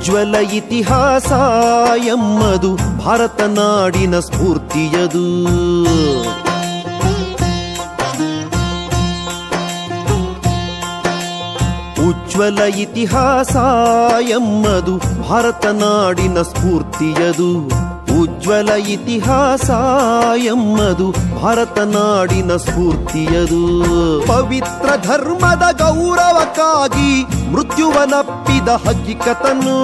ಉಜ್ವಲ ಇತಿಹಾಸ ಎಮ್ಮದು ಭಾರತ ನಾಡಿನ ಸ್ಫೂರ್ತಿಯದು ಉಜ್ವಲ ಇತಿಹಾಸ ಎಮ್ಮದು ಭಾರತ ನಾಡಿನ ಸ್ಫೂರ್ತಿಯದು ಉಜ್ವಲ ಇತಿಹಾಸ ಎಮ್ಮದು ಭಾರತ ನಾಡಿನ ಸ್ಫೂರ್ತಿಯದು ಪವಿತ್ರ ಧರ್ಮದ ಗೌರವಕ್ಕಾಗಿ ಮೃತ್ಯುವನಪ್ಪಿದ ಹಕ್ಕಿಕತನ್ನು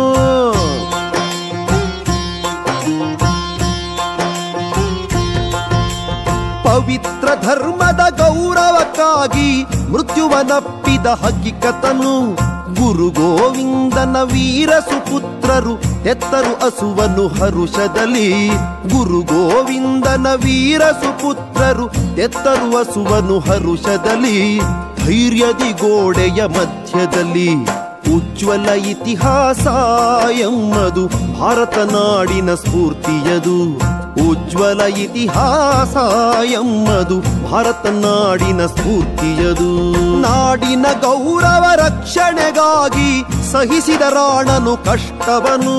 ಪವಿತ್ರ ಧರ್ಮದ ಗೌರವಕ್ಕಾಗಿ ಮೃತ್ಯುವನಪ್ಪಿದ ಹಕ್ಕಿಕತನು ಗುರು ಗೋವಿಂದನ ವೀರ ಸುಪುತ್ರರು ಎತ್ತರು ಅಸುವನು ಹರುಷದಲ್ಲಿ ಗುರು ಗೋವಿಂದನ ವೀರ ಸುಪುತ್ರರು ಎತ್ತರು ಅಸುವನು ಹರುಷದಲ್ಲಿ ಧೈರ್ಯದಿ ಗೋಡೆಯ ಮಧ್ಯದಲ್ಲಿ ಉಜ್ವಲ ಇತಿಹಾಸ ಎಮ್ಮದು ಭಾರತ ನಾಡಿನ ಸ್ಫೂರ್ತಿಯದು ಉಜ್ವಲ ಇತಿಹಾಸ ಎಮ್ಮದು ಭಾರತ ನಾಡಿನ ಸ್ಫೂರ್ತಿಯದು ನಾಡಿನ ಗೌರವ ರಕ್ಷಣೆಗಾಗಿ ಸಹಿಸಿದ ರಾಣನು ಕಷ್ಟವನು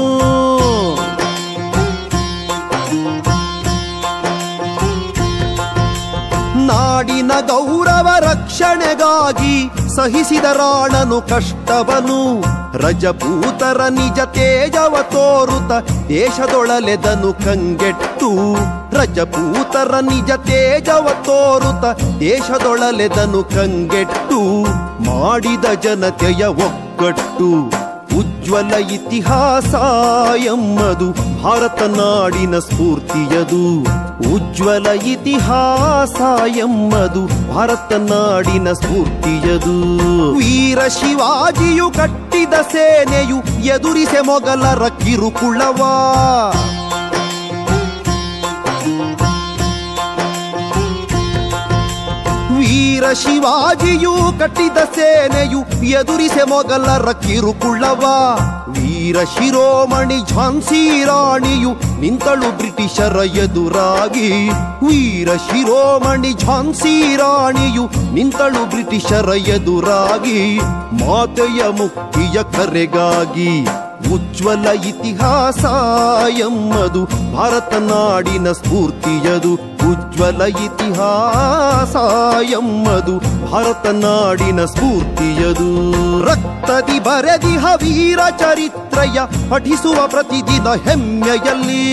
ನಾಡಿನ ಗೌರವ ರಕ್ಷಣೆಗಾಗಿ ಸಹಿಸಿದ ರಾಣನು ಕಷ್ಟವನು ರಜಪೂತರ ನಿಜ ತೇಜವ ತೋರುತ ದೇಶದೊಳಲೆದನು ಕಂಗೆಟ್ಟು ರಜಪೂತರ ನಿಜ ತೇಜವ ತೋರುತ ದೇಶದೊಳಲೆದನು ಕಂಗೆಟ್ಟು ಮಾಡಿದ ಜನತೆಯ ಒಗ್ಗಟ್ಟು ಉಜ್ವಲ ಇತಿಹಾಸ ಎಮ್ಮದು ಭಾರತ ನಾಡಿನ ಸ್ಫೂರ್ತಿಯದು ಉಜ್ವಲ ಇತಿಹಾಸ ಎಮ್ಮದು ಭಾರತ ನಾಡಿನ ಸ್ಫೂರ್ತಿಯದು ವೀರ ಶಿವಾಜಿಯು ಕಟ್ಟಿದ ಸೇನೆಯು ಎದುರಿಸೆ ಮೊಗಲರ ಕಿರುಕುಳವಾ ವೀರ ಶಿವಾಜಿಯು ಕಟ್ಟಿದ ಸೇನೆಯು ಎದುರಿಸೆ ಮೊಗಲರ ಕಿರುಕುಳ್ಳವ ವೀರ ಶಿರೋಮಣಿ ಝಾನ್ಸಿ ರಾಣಿಯು ನಿಂತಳು ಬ್ರಿಟಿಷರ ಎದುರಾಗಿ ವೀರ ಶಿರೋಮಣಿ ಝಾನ್ಸಿ ರಾಣಿಯು ನಿಂತಳು ಬ್ರಿಟಿಷರ ಎದುರಾಗಿ ಮಾತೆಯ ಮುಕ್ತಿಯ ಕರೆಗಾಗಿ ಉಜ್ವಲ ಇತಿಹಾಸ ಎಮ್ಮದು ಭಾರತ ನಾಡಿನ ಸ್ಫೂರ್ತಿಯದು ಉಜ್ವಲ ಇತಿಹಾಸ ಎಮ್ಮದು ಭಾರತ ನಾಡಿನ ಸ್ಫೂರ್ತಿಯದು ರಕ್ತದಿ ಬರೆದಿಹ ವೀರ ಚರಿತ್ರೆಯ ಪಠಿಸುವ ಪ್ರತಿದಿನ ಹೆಮ್ಮೆಯಲ್ಲಿ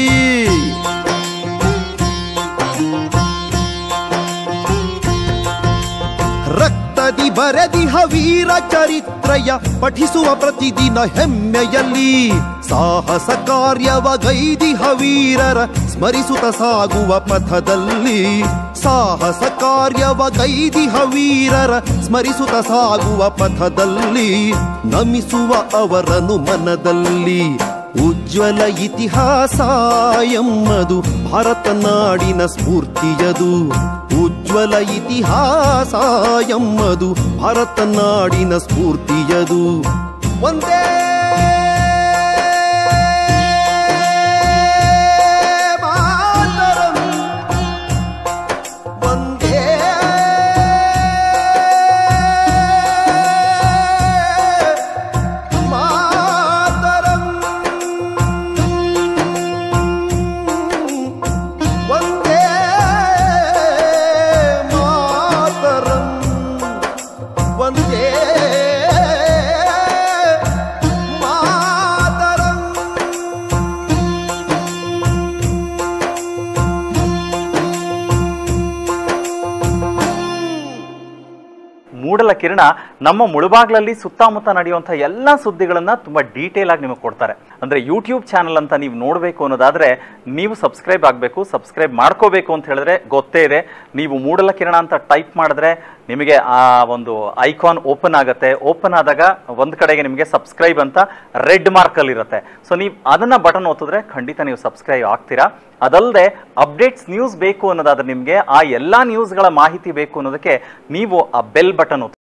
ರಕ್ತದಿ ಬರೆದಿಹ ವೀರ ಚರಿತ್ರೆಯ ಪಠಿಸುವ ಪ್ರತಿದಿನ ಹೆಮ್ಮೆಯಲ್ಲಿ ಸಾಹಸ ಕಾರ್ಯವ ಗೈದಿಹ ವೀರರ ಸ್ಮರಿಸುತ್ತ ಸಾಗುವ ಪಥದಲ್ಲಿ ಸಾಹಸ ಕಾರ್ಯವ ಗೈದಿಹ ವೀರರ ಸ್ಮರಿಸುತ್ತ ಸಾಗುವ ಪಥದಲ್ಲಿ ನಮಿಸುವ ಅವರನು ಮನದಲ್ಲಿ ಉಜ್ವಲ ಇತಿಹಾಸ ಎಮ್ಮದು ಭಾರತ ನಾಡಿನ ಸ್ಫೂರ್ತಿಯದು ಉಜ್ವಲ ಇತಿಹಾಸ ಎಮ್ಮದು ಭಾರತ ನಾಡಿನ ಸ್ಫೂರ್ತಿಯದು ಒಂದೇ ಮಾತರಂ ಒಂದೇ ಮಾತರಂ ಒಂದೇ ಮಾತರಂ ಒಂದೇ ಮಾತರಂ ಮೂಡಲ ಕಿರಣ ನಮ್ಮ ಮುಳುಬಾಗ್ಲಲ್ಲಿ ಸುತ್ತಮುತ್ತ ನಡೆಯುವಂಥ ಎಲ್ಲ ಸುದ್ದಿಗಳನ್ನು ತುಂಬ ಡೀಟೇಲ್ ಆಗಿ ನಿಮಗೆ ಕೊಡ್ತಾರೆ ಅಂದರೆ ಯೂಟ್ಯೂಬ್ ಚಾನಲ್ ಅಂತ ನೀವು ನೋಡಬೇಕು ಅನ್ನೋದಾದರೆ ನೀವು ಸಬ್ಸ್ಕ್ರೈಬ್ ಆಗಬೇಕು ಸಬ್ಸ್ಕ್ರೈಬ್ ಮಾಡ್ಕೋಬೇಕು ಅಂತ ಹೇಳಿದ್ರೆ ಗೊತ್ತೇ ಇದೆ ನೀವು ಮೂಡಲ ಕಿರಣ ಅಂತ ಟೈಪ್ ಮಾಡಿದ್ರೆ ನಿಮಗೆ ಆ ಒಂದು ಐಕಾನ್ ಓಪನ್ ಆಗುತ್ತೆ ಓಪನ್ ಆದಾಗ ಒಂದು ಕಡೆಗೆ ನಿಮಗೆ ಸಬ್ಸ್ಕ್ರೈಬ್ ಅಂತ ರೆಡ್ ಮಾರ್ಕಲ್ಲಿ ಇರುತ್ತೆ ಸೊ ನೀವು ಅದನ್ನು ಬಟನ್ ಒತ್ತಿದ್ರೆ ಖಂಡಿತ ನೀವು ಸಬ್ಸ್ಕ್ರೈಬ್ ಆಗ್ತೀರಾ ಅದಲ್ಲದೆ ಅಪ್ಡೇಟ್ಸ್ ನ್ಯೂಸ್ ಬೇಕು ಅನ್ನೋದಾದ್ರೆ ನಿಮಗೆ ಆ ಎಲ್ಲ ನ್ಯೂಸ್ಗಳ ಮಾಹಿತಿ ಬೇಕು ಅನ್ನೋದಕ್ಕೆ ನೀವು ಆ ಬೆಲ್ ಬಟನ್ ಒತ್ತಿ